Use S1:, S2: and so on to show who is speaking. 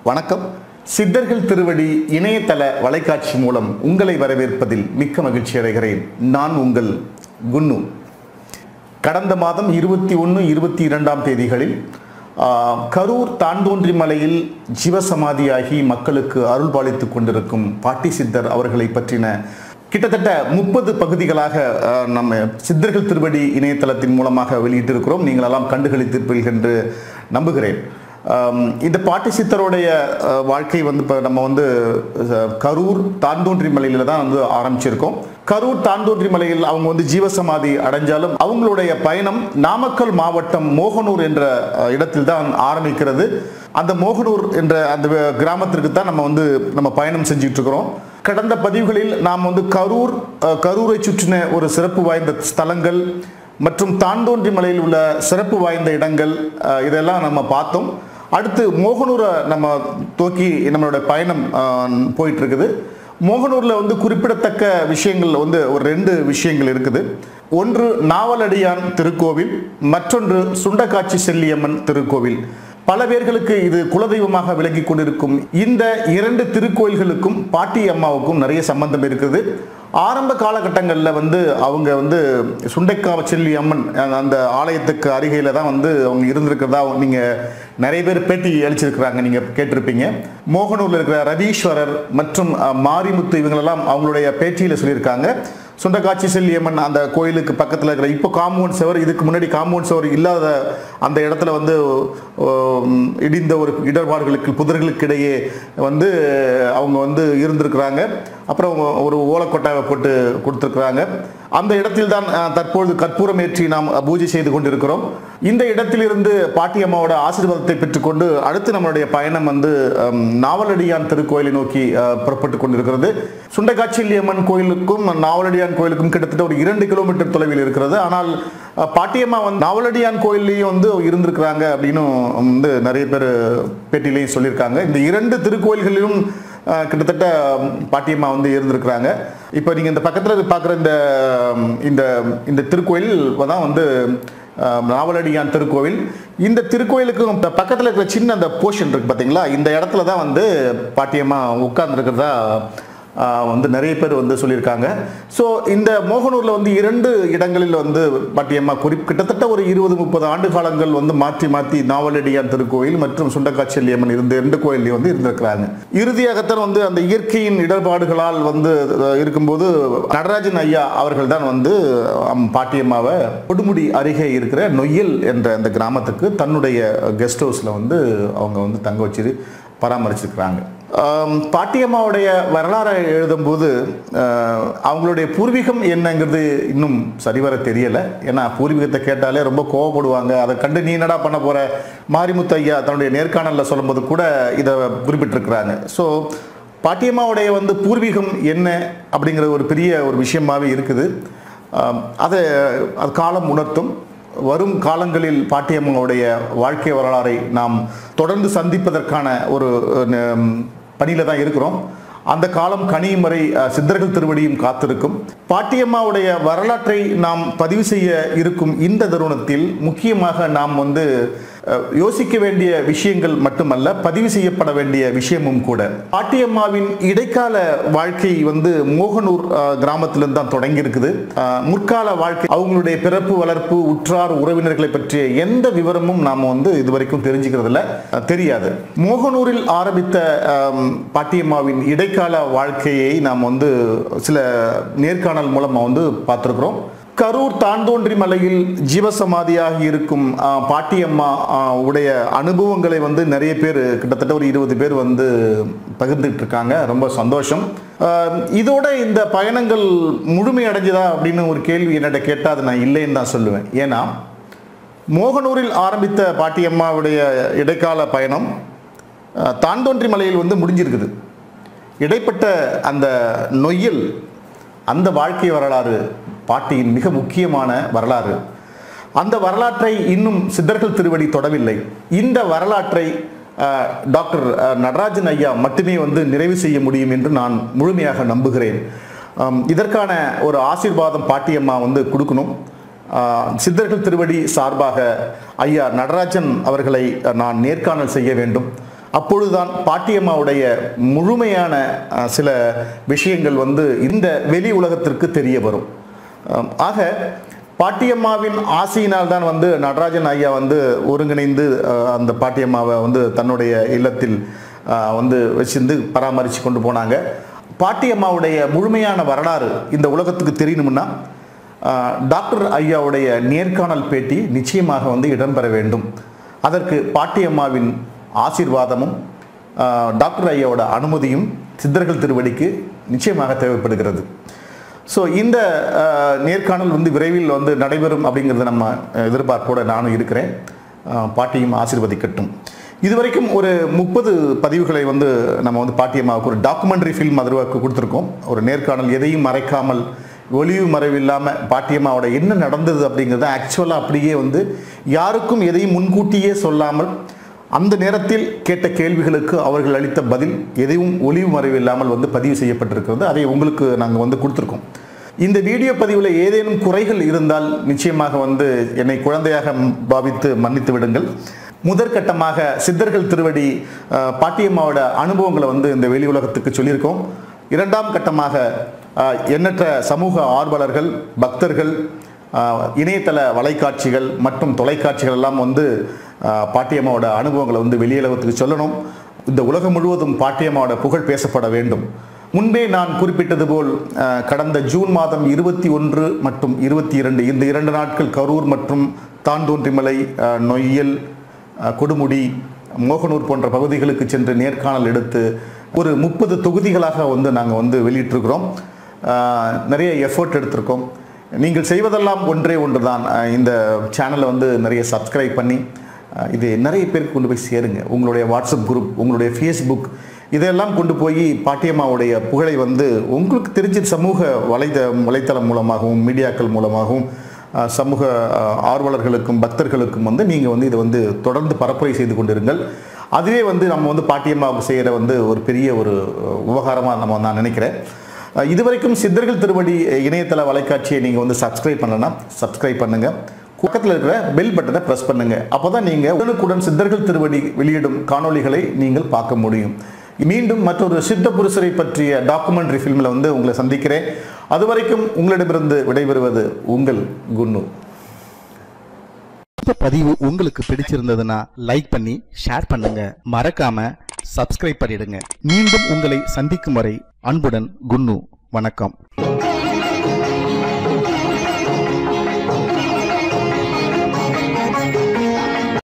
S1: வணக்கம் சித்தர்கள் திருவடி இணையதள வலைக்காட்சி மூலம் உங்களை வரவேற்பதில் மிக்க மகிழ்ச்சி அடைகிறேன் நான் உங்கள் குன்னு கடந்த மாதம் இருபத்தி ஒன்று இருபத்தி இரண்டாம் தேதிகளில் ஆ, கரூர் தாண்டோன்றி மலையில் ஜீவசமாதியாகி மக்களுக்கு அருள் பாலித்துக் கொண்டிருக்கும் பாட்டி சித்தர் அவர்களை பற்றின கிட்டத்தட்ட முப்பது பகுதிகளாக ஆ, நம்ம சித்தர்கள் திருவடி இணையதளத்தின் மூலமாக வெளியிட்டிருக்கிறோம் நீங்கள் எல்லாம் கண்டுகளித்திருப்பீர்கள் என்று நம்புகிறேன் ஆம், இந்த பாட்டி சித்தருடைய ஆ, வாழ்க்கை வந்து இப்போ நம்ம வந்து ஆ, கரூர் தாண்டோன்றி மலையில தான் வந்து ஆரம்பிச்சிருக்கோம் கரூர் தாண்டோன்றி மலையில் அவங்க வந்து ஜீவசமாதி அடைஞ்சாலும் அவங்களுடைய பயணம் நாமக்கல் மாவட்டம் மோகனூர் என்ற அஹ், இடத்தில் தான் ஆரம்பிக்கிறது அந்த மோகனூர் என்ற அந்த வே- கிராமத்திற்கு தான் நம்ம வந்து நம்ம பயணம் செஞ்சுட்டு இருக்கிறோம் கடந்த பதிவுகளில் நாம் வந்து கரூர் அஹ், கரூரை சுற்றின ஒரு சிறப்பு வாய்ந்த ஸ்தலங்கள் மற்றும் தாண்டோன்றி மலையில் உள்ள சிறப்பு வாய்ந்த இடங்கள் அஹ், இதெல்லாம் நம்ம பார்த்தோம் அடுத்து மோகனூரை நம்ம தூக்கி நம்மளோட பயணம் அஹ், போயிட்டு இருக்குது மோகனூர்ல வந்து குறிப்பிடத்தக்க விஷயங்கள் வந்து ஒரு ரெண்டு விஷயங்கள் இருக்குது ஒன்று நாவலடியான் திருக்கோவில் மற்றொன்று சுண்டக்காட்சி செல்லியம்மன் திருக்கோவில் பல பேர்களுக்கு இது குலதெய்வமாக விளங்கி கொண்டிருக்கும் இந்த இரண்டு திருக்கோயில்களுக்கும் பாட்டி அம்மாவுக்கும் நிறைய சம்பந்தம் இருக்குது ஆரம்ப காலகட்டங்களில் வந்து அவங்க வந்து சுண்டைக்காவ செல்லி அம்மன் அந்த- அந்த ஆலயத்துக்கு அருகையில் தான் வந்து அவங்க இருந்திருக்கிறதா நீங்கள் நிறைய பேர் பேட்டி அளிச்சிருக்கிறாங்க நீங்கள் கேட்டிருப்பீங்க மோகனூரில் இருக்கிற ரவீஸ்வரர் மற்றும் அஹ், மாரிமுத்து இவங்களெல்லாம் அவங்களுடைய பேட்டியில் சொல்லியிருக்காங்க சுண்டக்காட்சி செல்லியம்மன் அந்த கோயிலுக்கு பக்கத்தில் இருக்கிற இப்போ காம்பவுண்ட் சுவர் இதுக்கு முன்னாடி காம்பவுண்ட் சுவர் இல்லாத அந்த இடத்துல வந்து உம், இடிந்த ஒரு இடர்பாடுகளுக்கு புதர்களுக்கு இடையே வந்து அவங்க வந்து இருந்திருக்கிறாங்க அப்புறம் ஒரு ஓலக்கொட்டாவை போட்டு கொடுத்துருக்குறாங்க அந்த இடத்தில் தான் அஹ், தற்பொழுது கற்பூரம் ஏற்றி நாம் பூஜை செய்து கொண்டிருக்கிறோம் இந்த இடத்திலிருந்து பாட்டியம்மாவோட ஆசீர்வாதத்தை பெற்றுக்கொண்டு அடுத்து நம்மளுடைய பயணம் வந்து அம், நாவலடியான் திருக்கோயிலை நோக்கி அஹ், புறப்பட்டு கொண்டிருக்கிறது சுண்டகாட்சியம்மன் கோயிலுக்கும் நாவலடியான் கோயிலுக்கும் கிட்டத்தட்ட ஒரு இரண்டு கிலோமீட்டர் தொலைவில் இருக்கிறது ஆனால் அஹ், பாட்டியம்மா வந்து நாவலடியான் கோயில்லையும் வந்து இருந்திருக்கிறாங்க அப்படின்னு வந்து நிறைய பேர் பேட்டிலையும் சொல்லியிருக்காங்க இந்த இரண்டு திருக்கோயில்களிலும் அஹ், கிட்டத்தட்ட ம், பாட்டியம்மா வந்து இருந்திருக்கிறாங்க இப்போ நீங்கள் இந்த பக்கத்தில் பார்க்குற இந்த ம், இந்த இந்த திருக்கோயில் தான் வந்து அஹ், நாவலடியான் திருக்கோவில் இந்த திருக்கோயிலுக்கு பக்கத்தில் இருக்கிற சின்ன அந்த போர்ஷன் இருக்கு பார்த்தீங்களா இந்த இடத்துல தான் வந்து பாட்டியம்மா உட்கார்ந்துருக்கிறதா வந்து நிறைய பேர் வந்து சொல்லியிருக்காங்க ஸோ இந்த மோகனூரில் வந்து இரண்டு இடங்களில் வந்து பாட்டியம்மா குறி கிட்டத்தட்ட ஒரு இருபது முப்பது ஆண்டு காலங்கள் வந்து மாற்றி மாற்றி நாவலடியான் திருக்கோயில் மற்றும் சுண்டக்காட்சியம்மன் இருந்த ரெண்டு கோயிலையும் வந்து இருந்திருக்கிறாங்க இறுதியாகத்தான் வந்து அந்த இயற்கையின் இடர்பாடுகளால் வந்து அஹ், இருக்கும்போது நடராஜன் ஐயா அவர்கள் தான் வந்து அம், பாட்டியம்மாவை கொடுமுடி அருகே இருக்கிற நொய்யல் என்ற அந்த கிராமத்துக்கு தன்னுடைய கெஸ்ட் ஹவுஸில் வந்து அவங்க வந்து தங்க வச்சு பராமரிச்சிருக்கிறாங்க ஆம், பாட்டியம்மாவுடைய வரலாறை எழுதும்போது அஹ், அவங்களுடைய பூர்வீகம் என்னங்கிறது இன்னும் சரிவர தெரியலை ஏன்னா பூர்வீகத்தை கேட்டாலே ரொம்ப கோவப்படுவாங்க அதை கண்டு நீ என்னடா பண்ண போற மாரிமுத்து ஐயா தன்னுடைய நேர்காணலில் சொல்லும்போது கூட இதை குறிப்பிட்டிருக்கிறாங்க ஸோ பாட்டியம்மாவுடைய வந்து பூர்வீகம் என்ன அப்படிங்கிற ஒரு பெரிய ஒரு விஷயமாவே இருக்குது ஆம், அதை அது காலம் உணர்த்தும் வரும் காலங்களில் பாட்டியம்மாவுடைய வாழ்க்கை வரலாறை நாம் தொடர்ந்து சந்திப்பதற்கான ஒரு பணியில் தான் இருக்கிறோம் அந்த காலம் கனியும் வரை அஹ், சித்தர்கள் திருவடியும் காத்திருக்கும் பாட்டியம்மாவுடைய வரலாற்றை நாம் பதிவு செய்ய இருக்கும் இந்த தருணத்தில் முக்கியமாக நாம் வந்து அஹ், யோசிக்க வேண்டிய விஷயங்கள் மட்டுமல்ல பதிவு செய்யப்பட வேண்டிய விஷயமும் கூட பாட்டியம்மாவின் இடைக்கால வாழ்க்கை வந்து மோகனூர் அஹ், கிராமத்திலிருந்து தான் தொடங்கி இருக்குது அஹ், முற்கால வாழ்க்கை அவங்களுடைய பிறப்பு வளர்ப்பு உற்றார் உறவினர்களை பற்றிய எந்த விவரமும் நாம் வந்து இதுவரைக்கும் தெரிஞ்சுக்கிறது இல்ல அஹ், தெரியாது மோகனூரில் ஆரம்பித்த அம், பாட்டியம்மாவின் இடைக்கால வாழ்க்கையை நாம் வந்து சில நேர்காணல் மூலமா வந்து பார்த்துருக்குறோம் கரூர் தாண்டோன்றி மலையில் ஜீவசமாதியாகி இருக்கும் ஆ, பாட்டியம்மா ஆ, உடைய அனுபவங்களை வந்து நிறைய பேர் கிட்டத்தட்ட ஒரு இருபது பேர் வந்து பகிர்ந்துட்டு இருக்காங்க ரொம்ப சந்தோஷம் ஆ, இதோட இந்த பயணங்கள் முழுமையடைஞ்சதா அப்படின்னு ஒரு கேள்வி என்னட்ட கேட்டால் அது நான் இல்லைன்னு தான் சொல்லுவேன் ஏன்னா மோகனூரில் ஆரம்பித்த பாட்டியம்மாவுடைய இடைக்கால பயணம் அஹ், தாண்டோன்றி மலையில் வந்து முடிஞ்சிருக்குது இடைப்பட்ட அந்த நொய்யல் அந்த வாழ்க்கை வரலாறு பாட்டியின் மிக முக்கியமான வரலாறு அந்த வரலாற்றை இன்னும் சித்தர்கள் திருவடி தொடவில்லை இந்த வரலாற்றை அஹ், டாக்டர் அஹ், நடராஜன் ஐயா மட்டுமே வந்து நிறைவு செய்ய முடியும் என்று நான் முழுமையாக நம்புகிறேன் அம், இதற்கான ஒரு ஆசீர்வாதம் பாட்டியம்மா வந்து கொடுக்கணும் ஆஹ், சித்தர்கள் திருவடி சார்பாக ஐயா நடராஜன் அவர்களை நான் நேர்காணல் செய்ய வேண்டும் அப்பொழுதுதான் பாட்டியம்மாவுடைய முழுமையான அஹ், சில விஷயங்கள் வந்து இந்த வெளி உலகத்திற்கு தெரிய வரும் அஹ், ஆக பாட்டியம்மாவின் ஆசையினால் தான் வந்து நடராஜன் ஐயா வந்து ஒருங்கிணைந்து அஹ், அந்த பாட்டியம்மாவை வந்து தன்னுடைய இல்லத்தில் அஹ், வந்து வச்சிருந்து பராமரித்து கொண்டு போனாங்க பாட்டியம்மாவுடைய முழுமையான வரலாறு இந்த உலகத்துக்கு தெரியணும்னா அஹ், டாக்டர் ஐயாவுடைய நேர்காணல் பேட்டி நிச்சயமாக வந்து இடம்பெற வேண்டும் அதற்கு பாட்டியம்மாவின் ஆசீர்வாதமும் அஹ், டாக்டர் ஐயாவோட அனுமதியும் சித்தர்கள் திருவடிக்கு நிச்சயமாக தேவைப்படுகிறது ஸோ இந்த அஹ், நேர்காணல் வந்து விரைவில் வந்து நடைபெறும் அப்படிங்கிறத நம்ம அஹ், எதிர்பார்ப்போட நானும் இருக்கிறேன் அஹ், பாட்டியும் ஆசீர்வதிக்கட்டும் இதுவரைக்கும் ஒரு முப்பது பதிவுகளை வந்து நம்ம வந்து பாட்டியம்மாவுக்கு ஒரு டாக்குமெண்ட்ரி ஃபில்ம் அதுவாக்கு கொடுத்துருக்கோம் ஒரு நேர்காணல் எதையும் மறைக்காமல் ஒளிவு மறைவு இல்லாமல் பாட்டியம்மாவோட என்ன நடந்தது அப்படிங்கிறத ஆக்சுவலாக அப்படியே வந்து யாருக்கும் எதையும் முன்கூட்டியே சொல்லாமல் அந்த நேரத்தில் கேட்ட கேள்விகளுக்கு அவர்கள் அளித்த பதில் எதையும் ஒளிவு மறைவு இல்லாமல் வந்து பதிவு செய்யப்பட்டிருக்கிறது அதை உங்களுக்கு நாங்கள் வந்து கொடுத்துருக்கோம் இந்த வீடியோ பதிவில் ஏதேனும் குறைகள் இருந்தால் நிச்சயமாக வந்து என்னை குழந்தையாக பாவித்து மன்னித்து விடுங்கள் முதற்கட்டமாக சித்தர்கள் திருவடி அஹ், பாட்டியம்மாவோட அனுபவங்களை வந்து இந்த வெளி உலகத்துக்கு சொல்லியிருக்கோம் இரண்டாம் கட்டமாக அஹ், எண்ணற்ற சமூக ஆர்வலர்கள் பக்தர்கள் ஆஹ் இணையதள வலைக்காட்சிகள் மற்றும் தொலைக்காட்சிகள் எல்லாம் வந்து ஆஹ் பாட்டியம்மாவோட அனுபவங்களை வந்து வெளியுலகத்துக்கு சொல்லணும் இந்த உலகம் முழுவதும் பாட்டியம்மாவோட புகழ் பேசப்பட வேண்டும் முன்பே நான் குறிப்பிட்டது போல் ஆஹ் கடந்த ஜூன் மாதம் இருபத்தி ஒன்று மற்றும் இருபத்தி இரண்டு இந்த இரண்டு நாட்கள் கரூர் மற்றும் தாந்தோன்றிமலை ஆஹ் நொய்யல் ஆஹ் கொடுமுடி மோகனூர் போன்ற பகுதிகளுக்கு சென்று நேர்காணல் எடுத்து ஒரு முப்பது தொகுதிகளாக வந்து நாங்கள் வந்து வெளியிட்டிருக்கிறோம் ஆஹ் நிறைய எஃபோர்ட் எடுத்திருக்கோம் நீங்கள் செய்வதெல்லாம் ஒன்றே ஒன்று தான் இந்த சேனலை வந்து நிறைய சப்ஸ்கிரைப் பண்ணி அஹ், இது நிறைய பேருக்கு கொண்டு போய் சேருங்க உங்களுடைய வாட்ஸ்அப் குரூப் உங்களுடைய ஃபேஸ்புக் இதெல்லாம் கொண்டு போய் பாட்டியம்மாவுடைய புகழை வந்து உங்களுக்கு தெரிஞ்ச சமூக வலைத வலைத்தளம் மூலமாகவும் மீடியாக்கள் மூலமாகவும் அஹ், சமூக அஹ், ஆர்வலர்களுக்கும் பக்தர்களுக்கும் வந்து நீங்கள் வந்து இதை வந்து தொடர்ந்து பரப்புரை செய்து கொண்டிருங்கள் அதுவே வந்து நம்ம வந்து பாட்டியம்மாவுக்கு செய்கிற வந்து ஒரு பெரிய ஒரு உபகாரமாக நம்ம நான் நினைக்கிறேன் அஹ் இதுவரைக்கும் சித்தர்கள் திருவடி இணையதள வலைக்காட்சியை நீங்கள் வந்து சப்ஸ்கிரைப் பண்ணலன்னா சப்ஸ்கிரைப் பண்ணுங்க பக்கத்தில் இருக்கிற பெல் பட்டனை ப்ரெஸ் பண்ணுங்க அப்பதான் நீங்க உடனுக்குடன் சித்தர்கள் திருவடி வெளியிடும் காணொளிகளை நீங்கள் பார்க்க முடியும் மீண்டும் மற்றொரு சித்த புருஷரை பற்றிய டாக்குமெண்ட்ரி ஃபில்மில் வந்து உங்களை சந்திக்கிறேன் அதுவரைக்கும் உங்களிடமிருந்து விடைபெறுவது உங்கள் குன்னு இந்த பதிவு உங்களுக்கு பிடிச்சிருந்ததுன்னா லைக் பண்ணி ஷேர் பண்ணுங்க மறக்காம சப்ஸ்கிரைப் பண்ணிடுங்க மீண்டும் உங்களை சந்திக்கும் வரை அன்புடன் குன்னு வணக்கம்